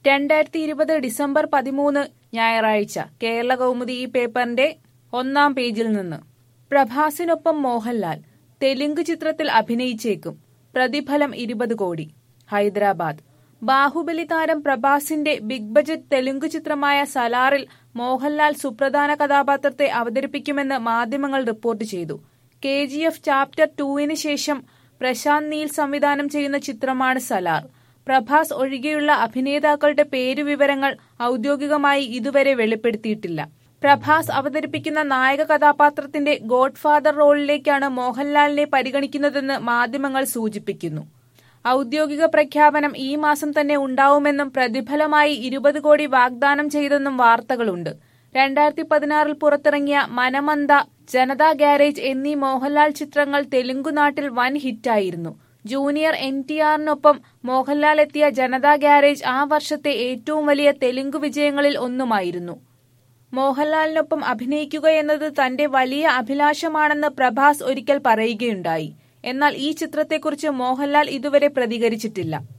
രണ്ടായിരത്തി ഇരുപത് ഡിസംബർ പതിമൂന്ന് ഞായറാഴ്ച കേരള കൗമുദി ഈ പേപ്പറിന്റെ ഒന്നാം പേജിൽ നിന്ന് പ്രഭാസിനൊപ്പം മോഹൻലാൽ തെലുങ്ക് ചിത്രത്തിൽ അഭിനയിച്ചേക്കും പ്രതിഫലം ഇരുപത് കോടി ഹൈദരാബാദ് ബാഹുബലി താരം പ്രഭാസിന്റെ ബിഗ് ബജറ്റ് തെലുങ്ക് ചിത്രമായ സലാറിൽ മോഹൻലാൽ സുപ്രധാന കഥാപാത്രത്തെ അവതരിപ്പിക്കുമെന്ന് മാധ്യമങ്ങൾ റിപ്പോർട്ട് ചെയ്തു കെ ജി എഫ് ചാപ്റ്റർ ടൂവിന് ശേഷം പ്രശാന്ത് നീൽ സംവിധാനം ചെയ്യുന്ന ചിത്രമാണ് സലാർ പ്രഭാസ് ഒഴികെയുള്ള അഭിനേതാക്കളുടെ പേരുവിവരങ്ങൾ ഔദ്യോഗികമായി ഇതുവരെ വെളിപ്പെടുത്തിയിട്ടില്ല പ്രഭാസ് അവതരിപ്പിക്കുന്ന നായക കഥാപാത്രത്തിന്റെ ഗോഡ്ഫാദർ റോളിലേക്കാണ് മോഹൻലാലിനെ പരിഗണിക്കുന്നതെന്ന് മാധ്യമങ്ങൾ സൂചിപ്പിക്കുന്നു ഔദ്യോഗിക പ്രഖ്യാപനം ഈ മാസം തന്നെ ഉണ്ടാവുമെന്നും പ്രതിഫലമായി ഇരുപത് കോടി വാഗ്ദാനം ചെയ്തെന്നും വാർത്തകളുണ്ട് രണ്ടായിരത്തി പതിനാറിൽ പുറത്തിറങ്ങിയ മനമന്ത ജനതാ ഗാരേജ് എന്നീ മോഹൻലാൽ ചിത്രങ്ങൾ തെലുങ്കുനാട്ടിൽ വൻ ഹിറ്റായിരുന്നു ജൂനിയർ എൻ ടി ആറിനൊപ്പം മോഹൻലാൽ എത്തിയ ജനതാ ഗാരേജ് ആ വർഷത്തെ ഏറ്റവും വലിയ തെലുങ്ക് വിജയങ്ങളിൽ ഒന്നുമായിരുന്നു മോഹൻലാലിനൊപ്പം അഭിനയിക്കുക എന്നത് തന്റെ വലിയ അഭിലാഷമാണെന്ന് പ്രഭാസ് ഒരിക്കൽ പറയുകയുണ്ടായി എന്നാൽ ഈ ചിത്രത്തെക്കുറിച്ച് മോഹൻലാൽ ഇതുവരെ പ്രതികരിച്ചിട്ടില്ല